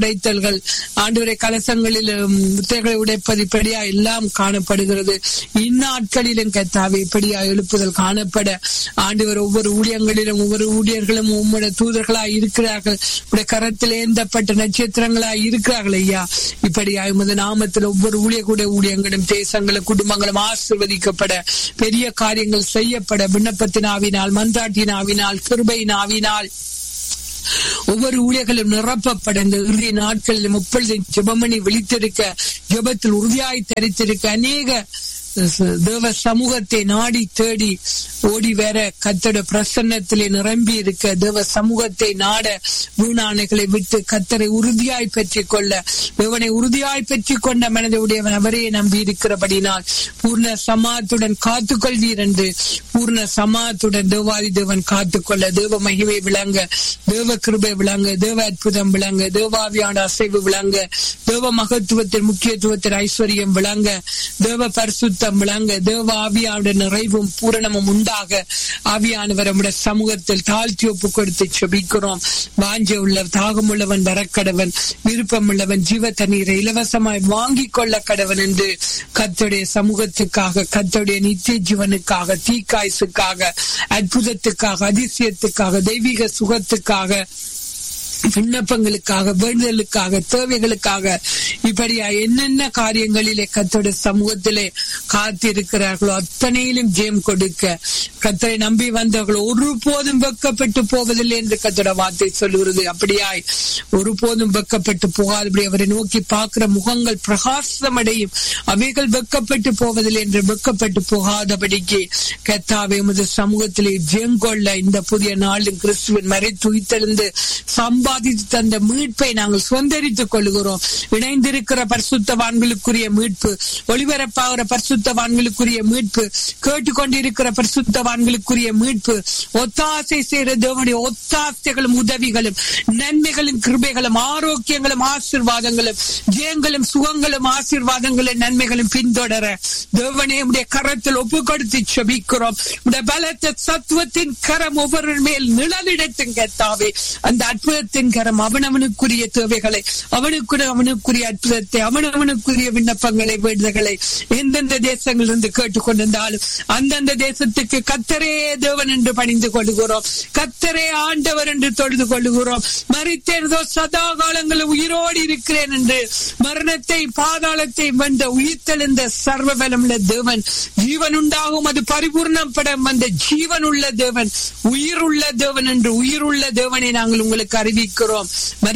உடைத்தல்கள் ஆண்டவரை கலசங்களிலும் முத்தைகளை உடைப்பது இப்படியா எல்லாம் காணப்படுகிறது இந்நாட்களிலும் கத்தாவே இப்படியா எழுப்புதல் காணப்பட ஆண்டவர் ஒவ்வொரு ஊழியங்களிலும் ஒவ்வொரு ஊழியர்களும் உம்முடைய தூதர்களாய் இருக்கிறார்கள் உடைய கரத்தில் ஏந்தப்பட்ட நட்சத்திரங்களாய் இருக்கிறார்கள் ஐயா இப்படியா உமது நாமத்தில் ஒவ்வொரு ஊழிய கூட ஊழியங்களும் தேசங்களும் குடும்பங்களும் ஆசிர்வதிக்கப்பட பெரிய காரியங்கள் செய்யப்பட விண்ணப்பத்தினாவினால் மன்றாட்டினாவினால் கிருபையினாவினால் ஒவ்வொரு ஊழியர்களும் நிரப்பப்பட இந்த இறுதி நாட்களில் முப்பது ஜெபமணி விழித்திருக்க ஜெபத்தில் உறுதியாய் தரித்திருக்க அநேக தேவ சமூகத்தை நாடி தேடி ஓடி வர கத்தோட பிரசன்னத்திலே நிரம்பி இருக்க தேவ சமூகத்தை நாட வீணானைகளை விட்டு கத்தரை உறுதியாய் பெற்றுக் கொள்ள தேவனை உறுதியாய் பெற்றுக் கொண்ட மனதுடையவன் அவரே நம்பி இருக்கிறபடினால் பூர்ண சமாத்துடன் காத்துக்கொள்வீர் என்று பூர்ண சமாத்துடன் தேவாதி தேவன் காத்துக்கொள்ள தேவ மகிமை விளங்க தேவ கிருபை விளங்க தேவ அற்புதம் விளங்க தேவாவியான அசைவு விளங்க தேவ மகத்துவத்தின் முக்கியத்துவத்தின் ஐஸ்வர்யம் விளங்க தேவ பரிசுத்தம் விளங்க தேவ ஆவியாவுடைய நிறைவும் பூரணமும் உண்டாக ஆவியானவர் நம்முடைய சமூகத்தில் தாழ்த்தி ஒப்பு கொடுத்து செபிக்கிறோம் வாஞ்ச உள்ள தாகம் உள்ளவன் வரக்கடவன் விருப்பம் உள்ளவன் ஜீவ தண்ணீரை இலவசமாய் வாங்கிக் கொள்ள கடவன் என்று கத்தோடைய சமூகத்துக்காக கத்தோடைய நித்திய ஜீவனுக்காக தீக்காய்சுக்காக அற்புதத்துக்காக அதிசயத்துக்காக தெய்வீக சுகத்துக்காக விண்ணப்பங்களுக்காக வேண்டுதலுக்காக தேவைகளுக்காக இப்படியா என்னென்ன காரியங்களிலே கத்தோட சமூகத்திலே காத்திருக்கிறார்களோ அத்தனையிலும் ஜெயம் கொடுக்க கத்தரை நம்பி வந்தவர்கள் ஒருபோதும் வெக்கப்பட்டு போவதில்லை என்று கத்தோட வார்த்தை சொல்லுகிறது அப்படியாய் ஒருபோதும் வெக்கப்பட்டு போகாதபடி அவரை நோக்கி பார்க்கிற முகங்கள் பிரகாசம் அடையும் அவைகள் வெக்கப்பட்டு போவதில்லை என்று வெக்கப்பட்டு போகாதபடிக்கு கத்தாவை உமது சமூகத்திலே ஜெயங்கொள்ள இந்த புதிய நாளில் கிறிஸ்துவின் மறை துய்த்தெழுந்து சம்பா சம்பாதித்து தந்த மீட்பை நாங்கள் சுதந்திரித்துக் கொள்கிறோம் இணைந்திருக்கிற பரிசுத்தவான்களுக்குரிய மீட்பு ஒளிபரப்பாகிற பரிசுத்தவான்களுக்குரிய மீட்பு கேட்டுக்கொண்டிருக்கிற பரிசுத்தவான்களுக்குரிய மீட்பு ஒத்தாசை செய்கிற தேவனுடைய ஒத்தாசைகளும் உதவிகளும் நன்மைகளும் கிருபைகளும் ஆரோக்கியங்களும் ஆசிர்வாதங்களும் ஜெயங்களும் சுகங்களும் ஆசிர்வாதங்களும் நன்மைகளும் பின்தொடர தேவனே உடைய கரத்தில் ஒப்பு கொடுத்து செபிக்கிறோம் உடைய பலத்த சத்துவத்தின் கரம் ஒவ்வொரு மேல் நிழலிடத்தும் கத்தாவே அந்த அற்புதத்தின் கரம் அவனவனுக்குரிய தேவைகளை அவனுக்கு அவனுக்குரிய அற்புதத்தை அவனவனுக்குரிய விண்ணப்பங்களை வேண்டுதல்களை எந்தெந்த தேசங்களிலிருந்து கேட்டுக்கொண்டிருந்தாலும் அந்தந்த தேசத்துக்கு கத்தரே தேவன் என்று பணிந்து கொள்கிறோம் கத்தரே ஆண்டவர் என்று தொழுது கொள்கிறோம் மறித்தேனதோ சதா காலங்களில் உயிரோடு இருக்கிறேன் என்று மரணத்தை பாதாளத்தை வென்ற உயிர்த்தெழுந்த சர்வ பலமுள்ள தேவன் ஜீவன் உண்டாகும் அது பரிபூர்ணம் படம் வந்த ஜீவன் உள்ள தேவன் உயிர் உள்ள தேவன் என்று உயிர் உள்ள தேவனை நாங்கள் உங்களுக்கு அறிவிக்கிறோம்